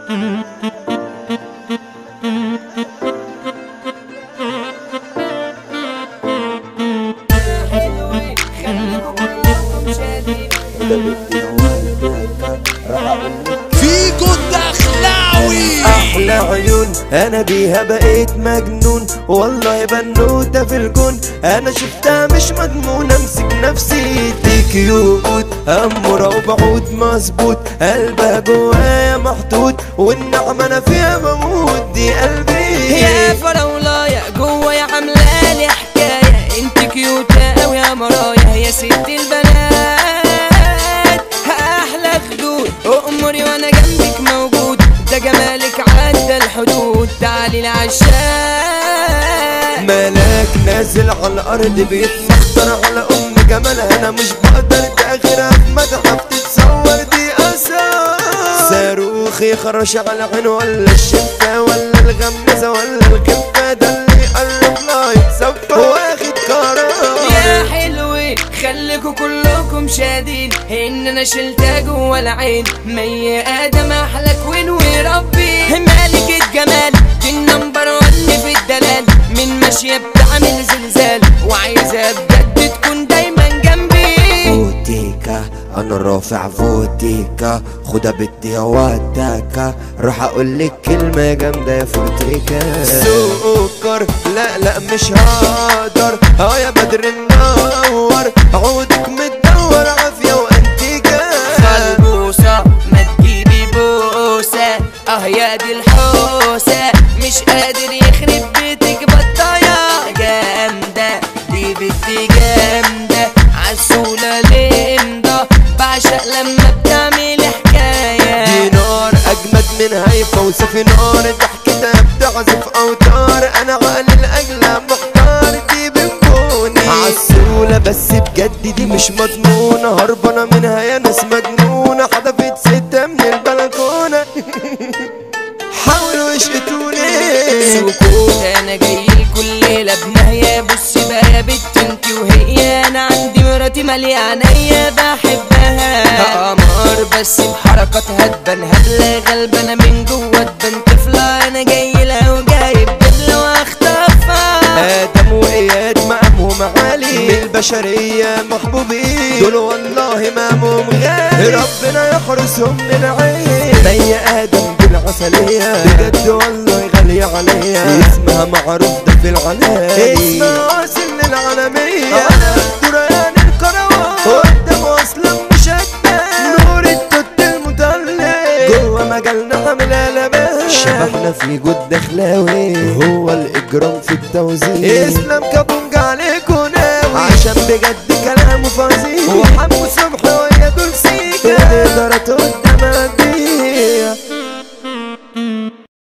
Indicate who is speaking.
Speaker 1: فيكو الدخلاوي
Speaker 2: احلى عيون انا بيها بقيت مجنون والله بنوتة في الكون انا شفتها مش مضمون امسك نفسي دي كيوت امورة وبعود مظبوط قلبها جوايا محطوط والنعمة انا فيها بموت دي قلبي
Speaker 3: يا فراولاية جوا يا عاملالي حكاية انت كيوتة اوي يا مرايا يا ست البنات احلى خدود امري وانا جنبك موجود ده جمالك عدى الحدود تعالي العشاق
Speaker 2: ملاك نازل على الارض بيتمخطر على ام جمالها انا مش بقدر تاخرها في متحف تتصور دي اثار صاروخي خرش على عين ولا الشفة ولا الغمزة ولا الكفة ده اللي يقرب لا يتصفى واخد قرار
Speaker 3: يا حلوين خليكوا كلكم شادين ان انا شلتها جوا العين مية ادم احلى كوين وربي مالكة جمال دي النمبر ون في الدلال من ماشية بتعمل زلزال وعايزة بجد تكون دايما جنبي
Speaker 2: فوتيكا انا رافع فوتيكا خدها بدي وداكا راح اقول لك كلمه جامده يا فوتيكا سكر لا لا مش هقدر اه يا بدر منور عودك متدور عافيه وانتيكا
Speaker 3: خلبوسة ما تجيبي بوسة اه يا دي الحوسة مش قادر يخرب بيتك بطايا جامدة دي بنتي جامدة عسولة لمدة بعشق لما بتعمل حكاية
Speaker 2: دي نار اجمد من هيفا وصفي نار ضحكتها بتعزف اوتار انا عقل الاجلى محتار دي بنكوني عسولة بس بجد دي مش مضمونة هربانة منها يا ناس مجنونة حدفت ستة من البلكونة حاولوا يشقتوني
Speaker 3: سكوت انا جاي كل ليله بنهايه بص بقى يا بت انت وهي انا عندي مراتي ماليه عينيا بحبها قمر بس بحركاتها تبان هبله غلبانه من جوه تبان طفله انا جاي لها وجايب بدله واخطفها
Speaker 2: ادم واياد مقامهم عالي من البشريه محبوبين دول والله مقامهم غالي ربنا يحرسهم من العين زي ادم بالعسليه بجد والله غاليه عليا اسمها معروف ده في العلالي اسمها واصل للعالميه انا دريان الكروان قدام اصلا مشتت نور التوت المدلل جوه مجالنا عامل قلبان شبحنا في جود دخلاوي هو الاجرام في التوزيع اسلام كابونج عليكم ناوي عشان بجد كلامه فظيع وحمو صبحي ويا دول سيكا تقدر تقول